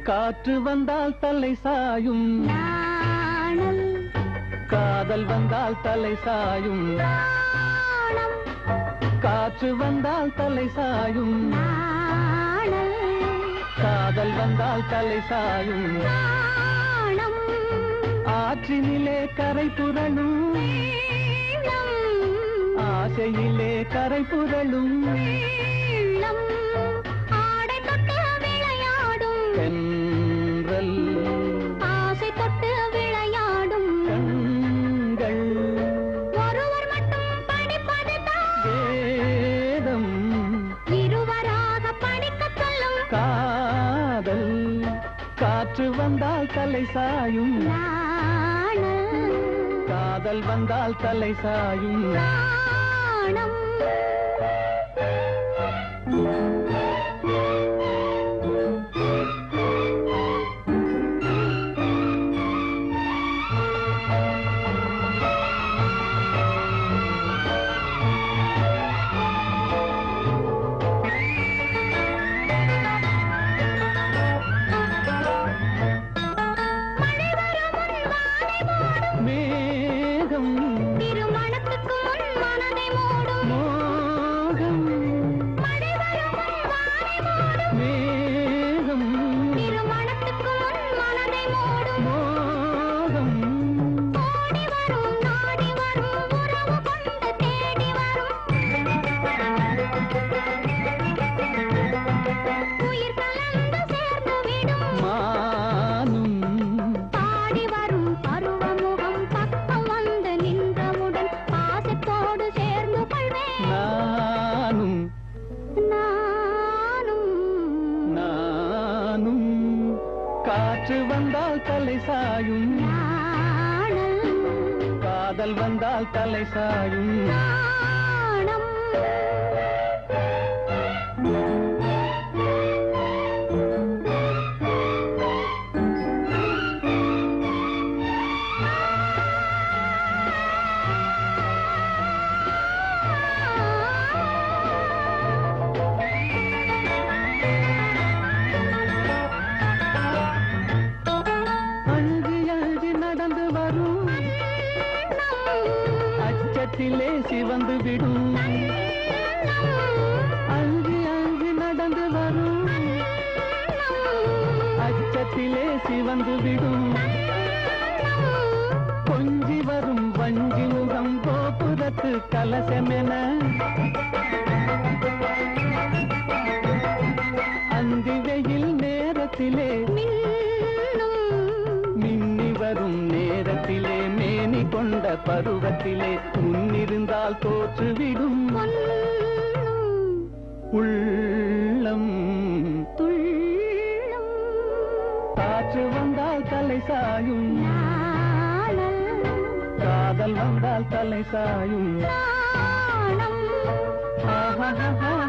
காற்று வந்தால் தலை சாயும் நாணல் காதல் வந்தால் தலை சாயும் நாணம் காற்று வந்தால் தலை சாயும் நாணல் காதல் வந்தால் தலை சாயும் நாணம் ஆற்றினிலே கரை புரளும் வெள்ளம் ஆசையிலே கரை புரளும் வெள்ளம் ஆடை தொட்டு விளையாடும் தென்றல் ஆசை தொட்டு விளையாடும் கண்கள் ஒருவர் மட்டும் படிப்பதுதான் வேதம் இருவராக படிக்கச் சொல்லும் காதல் காற்று வந்தால் தலை சாயும் நாணல் காதல் வந்தால் தலை சாயும் நாணம் மழை வரும் முன் வானை மூடும் மேகம் திருமணத்துக்கு முன் மனதை மூடும் மோகம் மழை வரும் முன் வானை மூடும் மேகம் திருமணத்துக்கு முன் மனதை மூடும் மோகம் ஓடி வரும் நாடி வரும் உறவு கொண்டு தேடி வரும் உயிர் கலந்து சேர்ந்து விடும் மானும் பாடி வரும் பருவமுகம் பக்கம் வந்து நின்றவுடன் பாசத்தோடு சேர்ந்து கொள்வேன் நானும் நானும் நானும் காற்று வந்தால் தலை சாயும் நாணல் காதல் வந்தால் தலை சாயும் நாணம் அழுதி அழுதி நடந்து வரும் அச்சத்திலே சிவந்து விடும் அழுதி அழுதி நடந்து வரும் அச்சத்திலே சிவந்து விடும் கொஞ்சி வரும் வஞ்சி முகம் கோபுரத்து கலசமென அந்தி வெயில் நேரத்திலே மின்னும் மின்னி வரும் நேரத்திலே மேனி கொண்ட பருவத்திலே முன்னிருந்தால் தோற்றுவிடும் பொன்னும் உள்ளம் துள்ளும் காற்று வந்தால் தலை சாயும் நாணல் காதல் வந்தால் தலை சாயும் நாணம் ஆஹா